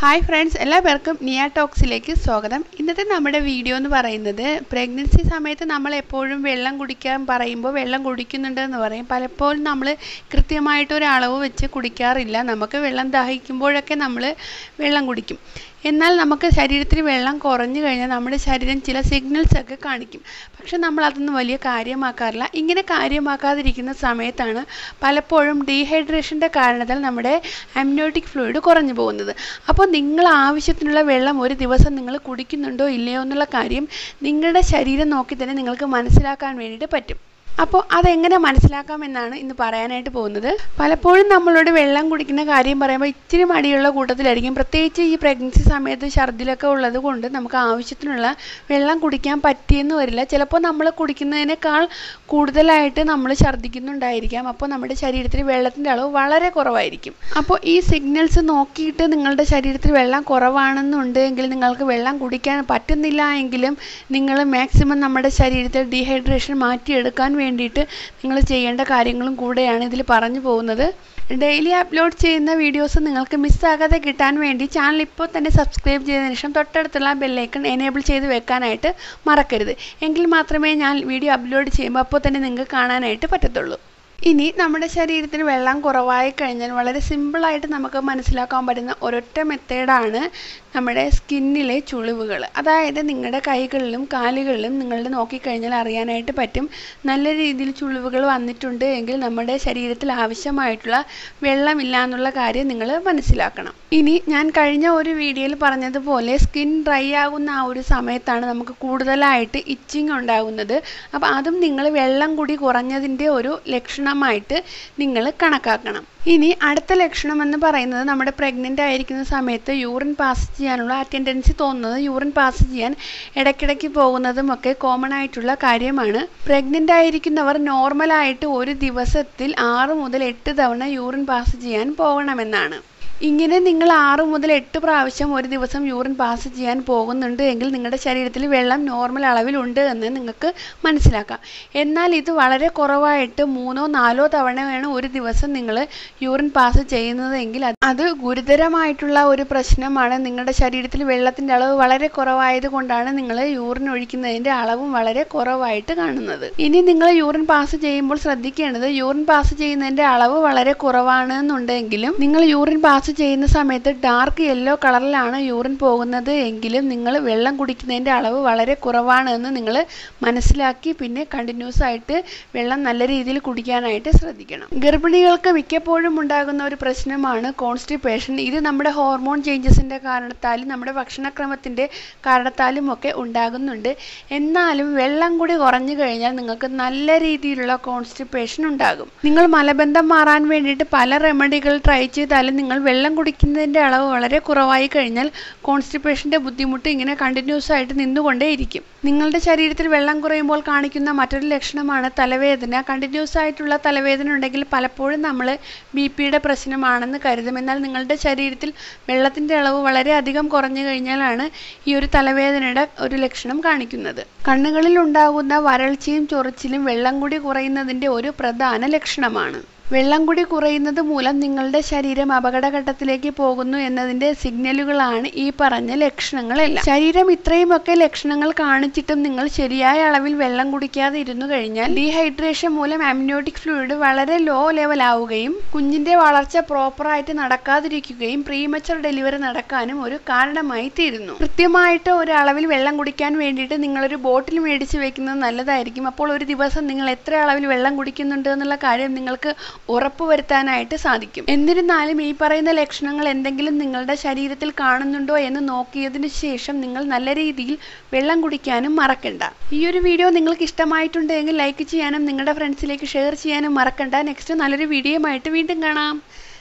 hi friends എല്ലാ പേർക്കും നിയ ടോക്സിലേക്ക് സ്വാഗതം ഇന്നത്തെ നമ്മുടെ വീഡിയോ എന്ന് പറയുന്നത് പ്രഗ്നൻസി സമയത്ത് നമ്മൾ എപ്പോഴും വെള്ളം കുടിക്കാൻ പറയുമ്പോൾ വെള്ളം കുടിക്കുന്നുണ്ടെന്ന് പറയും പലപ്പോഴും നമ്മൾ കൃത്യമായിട്ട് ഒരു അളവ് വെച്ച് കുടിക്കാറില്ല നമുക്ക് വെള്ളം ദാഹിക്കുമ്പോഴൊക്കെ നമ്മൾ വെള്ളം കുടിക്കും എന്നാൽ നമുക്ക് ശരീരത്തിൽ വെള്ളം കുറഞ്ഞു കഴിഞ്ഞാൽ നമ്മുടെ ശരീരം ചില സിഗ്നൽസ് ഒക്കെ കാണിക്കും പക്ഷെ നമ്മൾ അതൊന്നും വലിയ കാര്യമാക്കാറില്ല ഇങ്ങനെ കാര്യമാക്കാതിരിക്കുന്ന സമയത്താണ് പലപ്പോഴും ഡീഹൈഡ്രേഷൻ്റെ കാരണത്താൽ നമ്മുടെ അമ്നോട്ടിക് ഫ്ലൂയിഡ് കുറഞ്ഞു പോകുന്നത് അപ്പോൾ നിങ്ങൾ ആവശ്യത്തിനുള്ള വെള്ളം ഒരു ദിവസം നിങ്ങൾ കുടിക്കുന്നുണ്ടോ ഇല്ലയോ എന്നുള്ള കാര്യം നിങ്ങളുടെ ശരീരം നോക്കി തന്നെ നിങ്ങൾക്ക് മനസ്സിലാക്കാൻ വേണ്ടിയിട്ട് പറ്റും അപ്പോൾ അതെങ്ങനെ മനസ്സിലാക്കാമെന്നാണ് ഇന്ന് പറയാനായിട്ട് പോകുന്നത് പലപ്പോഴും നമ്മളോട് വെള്ളം കുടിക്കുന്ന കാര്യം പറയുമ്പോൾ ഇച്ചിരി മടിയുള്ള കൂട്ടത്തിലായിരിക്കും പ്രത്യേകിച്ച് ഈ പ്രഗ്നൻസി സമയത്ത് ഛർദിലൊക്കെ ഉള്ളത് കൊണ്ട് നമുക്ക് ആവശ്യത്തിനുള്ള വെള്ളം കുടിക്കാൻ പറ്റിയെന്ന് വരില്ല ചിലപ്പോൾ നമ്മൾ കുടിക്കുന്നതിനേക്കാൾ കൂടുതലായിട്ട് നമ്മൾ ഛർദ്ദിക്കുന്നുണ്ടായിരിക്കാം അപ്പോൾ നമ്മുടെ ശരീരത്തിൽ വെള്ളത്തിൻ്റെ അളവ് വളരെ കുറവായിരിക്കും അപ്പോൾ ഈ സിഗ്നൽസ് നോക്കിയിട്ട് നിങ്ങളുടെ ശരീരത്തിൽ വെള്ളം കുറവാണെന്നുണ്ടെങ്കിൽ നിങ്ങൾക്ക് വെള്ളം കുടിക്കാൻ പറ്റുന്നില്ല എങ്കിലും നിങ്ങൾ മാക്സിമം നമ്മുടെ ശരീരത്തിൽ ഡീഹൈഡ്രേഷൻ മാറ്റിയെടുക്കാൻ വേണ്ടിയിട്ട് നിങ്ങൾ ചെയ്യേണ്ട കാര്യങ്ങളും കൂടെയാണ് ഇതിൽ പറഞ്ഞു പോകുന്നത് ഡെയിലി അപ്ലോഡ് ചെയ്യുന്ന വീഡിയോസ് നിങ്ങൾക്ക് മിസ്സാകാതെ കിട്ടാൻ വേണ്ടി ചാനൽ ഇപ്പോൾ തന്നെ സബ്സ്ക്രൈബ് ചെയ്തതിനു ശേഷം തൊട്ടടുത്തുള്ള ബെല്ലൈക്കൺ എനേബിൾ ചെയ്ത് വെക്കാനായിട്ട് മറക്കരുത് എങ്കിൽ മാത്രമേ ഞാൻ വീഡിയോ അപ്ലോഡ് ചെയ്യുമ്പോൾ അപ്പോൾ തന്നെ നിങ്ങൾക്ക് കാണാനായിട്ട് പറ്റത്തുള്ളൂ ഇനി നമ്മുടെ ശരീരത്തിൽ വെള്ളം കുറവായി കഴിഞ്ഞാൽ വളരെ സിമ്പിളായിട്ട് നമുക്ക് മനസ്സിലാക്കാൻ പറ്റുന്ന ഒരൊറ്റ മെത്തേഡാണ് നമ്മുടെ സ്കിന്നിലെ ചുളിവുകൾ അതായത് നിങ്ങളുടെ കൈകളിലും കാലുകളിലും നിങ്ങളുടെ നോക്കിക്കഴിഞ്ഞാൽ അറിയാനായിട്ട് പറ്റും നല്ല രീതിയിൽ ചുളിവുകൾ വന്നിട്ടുണ്ട് എങ്കിൽ നമ്മുടെ ശരീരത്തിൽ ആവശ്യമായിട്ടുള്ള വെള്ളമില്ല എന്നുള്ള കാര്യം നിങ്ങൾ മനസ്സിലാക്കണം ഇനി ഞാൻ കഴിഞ്ഞ ഒരു വീഡിയോയിൽ പറഞ്ഞതുപോലെ സ്കിൻ ഡ്രൈ ആകുന്ന ആ ഒരു സമയത്താണ് നമുക്ക് കൂടുതലായിട്ട് ഇച്ചിങ് ഉണ്ടാകുന്നത് അപ്പോൾ അതും നിങ്ങൾ വെള്ളം കൂടി കുറഞ്ഞതിൻ്റെ ഒരു ലക്ഷണമായിട്ട് നിങ്ങൾ കണക്കാക്കണം ഇനി അടുത്ത ലക്ഷണം എന്ന് പറയുന്നത് നമ്മുടെ പ്രഗ്നൻ്റ് ആയിരിക്കുന്ന സമയത്ത് യൂറിൻ പാസ് ചെയ്യാനുള്ള ആ ടെൻഡൻസി തോന്നുന്നത് യൂറിൻ പാസ് ചെയ്യാൻ ഇടയ്ക്കിടയ്ക്ക് പോകുന്നതും ഒക്കെ കോമൺ ആയിട്ടുള്ള കാര്യമാണ് പ്രഗ്നൻ്റ് ആയിരിക്കുന്നവർ നോർമലായിട്ട് ഒരു ദിവസത്തിൽ ആറ് മുതൽ എട്ട് തവണ യൂറിൻ പാസ് ചെയ്യാൻ പോകണമെന്നാണ് ഇങ്ങനെ നിങ്ങൾ ആറ് മുതൽ എട്ട് പ്രാവശ്യം ഒരു ദിവസം യൂറിൻ പാസ് ചെയ്യാൻ പോകുന്നുണ്ട് എങ്കിൽ നിങ്ങളുടെ ശരീരത്തിൽ വെള്ളം നോർമൽ അളവിലുണ്ട് എന്ന് നിങ്ങൾക്ക് മനസ്സിലാക്കാം എന്നാൽ ഇത് വളരെ കുറവായിട്ട് മൂന്നോ നാലോ തവണയാണ് ഒരു ദിവസം നിങ്ങൾ യൂറിൻ പാസ് ചെയ്യുന്നതെങ്കിൽ അത് ഗുരുതരമായിട്ടുള്ള ഒരു പ്രശ്നമാണ് നിങ്ങളുടെ ശരീരത്തിൽ വെള്ളത്തിൻ്റെ അളവ് വളരെ കുറവായത് കൊണ്ടാണ് നിങ്ങൾ യൂറിൻ ഒഴിക്കുന്നതിൻ്റെ അളവും വളരെ കുറവായിട്ട് കാണുന്നത് ഇനി നിങ്ങൾ യൂറിൻ പാസ് ചെയ്യുമ്പോൾ ശ്രദ്ധിക്കേണ്ടത് യൂറിൻ പാസ് ചെയ്യുന്നതിൻ്റെ അളവ് വളരെ കുറവാണ് എന്നുണ്ടെങ്കിലും നിങ്ങൾ യൂറിൻ പാസ് ചെയ്യുന്ന സമയത്ത് ഡാർക്ക് യെല്ലോ കളറിലാണ് യൂറിൻ പോകുന്നത് എങ്കിലും നിങ്ങൾ വെള്ളം കുടിക്കുന്നതിൻ്റെ അളവ് വളരെ കുറവാണ് എന്ന് നിങ്ങൾ മനസ്സിലാക്കി പിന്നെ കണ്ടിന്യൂസ് ആയിട്ട് വെള്ളം നല്ല രീതിയിൽ കുടിക്കാനായിട്ട് ശ്രദ്ധിക്കണം ഗർഭിണികൾക്ക് മിക്കപ്പോഴും ഉണ്ടാകുന്ന ഒരു പ്രശ്നമാണ് കോൺസ്റ്റിപ്പേഷൻ ഇത് നമ്മുടെ ഹോർമോൺ ചേഞ്ചസിൻ്റെ കാരണത്താലും നമ്മുടെ ഭക്ഷണക്രമത്തിൻ്റെ കാരണത്താലും ഒക്കെ ഉണ്ടാകുന്നുണ്ട് എന്നാലും വെള്ളം കൂടി കുറഞ്ഞു കഴിഞ്ഞാൽ നിങ്ങൾക്ക് നല്ല രീതിയിലുള്ള കോൺസ്റ്റിപ്പേഷൻ ഉണ്ടാകും നിങ്ങൾ മലബന്ധം മാറാൻ വേണ്ടിയിട്ട് പല റെമഡികൾ ട്രൈ ചെയ്താലും നിങ്ങൾ വെള്ളം കുടിക്കുന്നതിൻ്റെ അളവ് വളരെ കുറവായി കഴിഞ്ഞാൽ കോൺസ്റ്റിപ്പേഷൻ്റെ ബുദ്ധിമുട്ട് ഇങ്ങനെ കണ്ടിന്യൂസ് ആയിട്ട് നിന്നുകൊണ്ടേയിരിക്കും നിങ്ങളുടെ ശരീരത്തിൽ വെള്ളം കുറയുമ്പോൾ കാണിക്കുന്ന മറ്റൊരു ലക്ഷണമാണ് തലവേദന കണ്ടിന്യൂസ് ആയിട്ടുള്ള തലവേദന ഉണ്ടെങ്കിൽ പലപ്പോഴും നമ്മൾ ബി പിയുടെ പ്രശ്നമാണെന്ന് കരുതും എന്നാൽ നിങ്ങളുടെ ശരീരത്തിൽ വെള്ളത്തിൻ്റെ അളവ് വളരെ അധികം കുറഞ്ഞു കഴിഞ്ഞാലാണ് ഈ ഒരു തലവേദനയുടെ ഒരു ലക്ഷണം കാണിക്കുന്നത് കണ്ണുകളിൽ ഉണ്ടാകുന്ന വരൾച്ചയും ചൊറിച്ചിലും വെള്ളം കൂടി കുറയുന്നതിൻ്റെ ഒരു പ്രധാന ലക്ഷണമാണ് വെള്ളം കൂടി കുറയുന്നത് മൂലം നിങ്ങളുടെ ശരീരം അപകടഘട്ടത്തിലേക്ക് പോകുന്നു എന്നതിൻ്റെ സിഗ്നലുകളാണ് ഈ പറഞ്ഞ ലക്ഷണങ്ങളെല്ലാം ശരീരം ഇത്രയുമൊക്കെ ലക്ഷണങ്ങൾ കാണിച്ചിട്ടും നിങ്ങൾ ശരിയായ അളവിൽ വെള്ളം കുടിക്കാതെ ഇരുന്നു കഴിഞ്ഞാൽ ഡീഹൈഡ്രേഷൻ മൂലം അമ്നോട്ടിക് ഫ്ലൂയിഡ് വളരെ ലോ ലെവൽ ആവുകയും കുഞ്ഞിന്റെ വളർച്ച പ്രോപ്പറായിട്ട് നടക്കാതിരിക്കുകയും പ്രീമച്ചർ ഡെലിവറി നടക്കാനും ഒരു കാരണമായി തീരുന്നു കൃത്യമായിട്ട് ഒരു അളവിൽ വെള്ളം കുടിക്കാൻ വേണ്ടിയിട്ട് നിങ്ങളൊരു ബോട്ടിൽ മേടിച്ച് വെക്കുന്നത് നല്ലതായിരിക്കും അപ്പോൾ ഒരു ദിവസം നിങ്ങൾ എത്ര അളവിൽ വെള്ളം കുടിക്കുന്നുണ്ട് എന്നുള്ള കാര്യം നിങ്ങൾക്ക് ഉറപ്പുവരുത്താനായിട്ട് സാധിക്കും എന്നിരുന്നാലും ഈ പറയുന്ന ലക്ഷണങ്ങൾ എന്തെങ്കിലും നിങ്ങളുടെ ശരീരത്തിൽ കാണുന്നുണ്ടോ എന്ന് നോക്കിയതിനു ശേഷം നിങ്ങൾ നല്ല രീതിയിൽ വെള്ളം കുടിക്കാനും മറക്കണ്ട ഈ ഒരു വീഡിയോ നിങ്ങൾക്ക് ഇഷ്ടമായിട്ടുണ്ടെങ്കിൽ ലൈക്ക് ചെയ്യാനും നിങ്ങളുടെ ഫ്രണ്ട്സിലേക്ക് ഷെയർ ചെയ്യാനും മറക്കണ്ട നെക്സ്റ്റ് നല്ലൊരു വീഡിയോയുമായിട്ട് വീണ്ടും കാണാം